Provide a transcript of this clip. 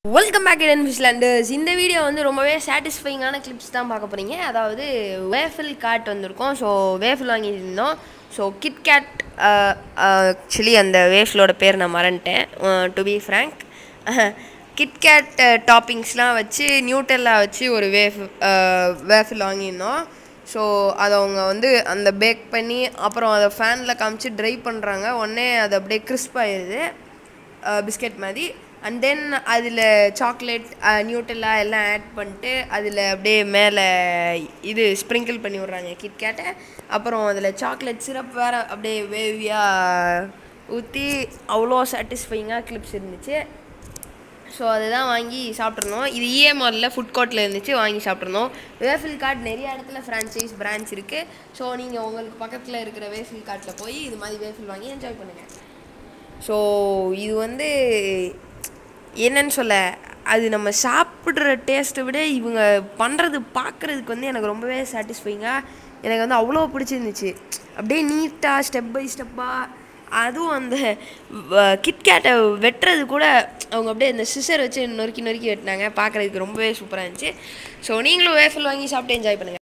welcome back இடன் ஃபிஷ்லாண்டர்ஸ் இந்த video வந்து ரொம்பவே சாட்டிஸ்ஃபைங்கான கிளிப்ஸ் தான் பார்க்க போகிறீங்க அதாவது வேஃபில் காட் வந்திருக்கோம் ஸோ வேஃபில் வாங்கியிருந்தோம் ஸோ கிட்கேட் ஆக்சுவலி அந்த வேஃபிலோட பேர் நான் மறந்துட்டேன் டு பி ஃப்ரேங்க் கிட்கேட் டாப்பிங்ஸ்லாம் வச்சு நியூட்டெல்லாம் வச்சு ஒரு வேஃப் வேஃபில் வாங்கியிருந்தோம் ஸோ அதை அவங்க வந்து அந்த பேக் பண்ணி அப்புறம் அதை ஃபேனில் காமிச்சு ட்ரை பண்ணுறாங்க உடனே அது அப்படியே கிறிஸ்ப் ஆயிடுது பிஸ்கெட் மாதிரி அண்ட் தென் அதில் சாக்லேட் நியூட்டெல்லா எல்லாம் ஆட் பண்ணிட்டு அதில் அப்படியே மேலே இது ஸ்ப்ரிங்கிள் பண்ணி விட்றாங்க கிட்கேட்டை அப்புறம் அதில் சாக்லேட் சிரப் வேறு அப்படியே வேவியாக ஊற்றி அவ்வளோ சாட்டிஸ்ஃபைங்காக கிளிப்ஸ் இருந்துச்சு ஸோ அதுதான் வாங்கி சாப்பிட்ருந்தோம் இது இஎம்ஆரில் ஃபுட் கோர்ட்டில் இருந்துச்சு வாங்கி சாப்பிட்ருந்தோம் வேஃபில் கார்ட் நிறைய இடத்துல ஃப்ரான்ச்சைஸ் பிரான்ச் இருக்குது ஸோ நீங்கள் உங்களுக்கு பக்கத்தில் இருக்கிற வேஃபில் கார்ட்டில் போய் இது மாதிரி வேஃபில் வாங்கி என்ஜாய் பண்ணுங்கள் ஸோ இது வந்து என்னன்னு சொல்ல அது நம்ம சாப்பிட்ற டேஸ்ட்டை விட இவங்க பண்ணுறது பார்க்குறதுக்கு வந்து எனக்கு ரொம்பவே சாட்டிஸ்ஃபைங்காக எனக்கு வந்து அவ்வளோ பிடிச்சிருந்துச்சு அப்படியே நீட்டாக ஸ்டெப் பை ஸ்டெப்பாக அதுவும் அந்த கிட்கேட்டை வெட்டுறது கூட அவங்க அப்படியே இந்த சிசர் வச்சு நொறுக்கி நொறுக்கி வெட்டினாங்க பார்க்குறதுக்கு ரொம்பவே சூப்பராக இருந்துச்சு ஸோ நீங்களும் வேஃபில் வாங்கி சாப்பிட்டு என்ஜாய் பண்ணுங்கள்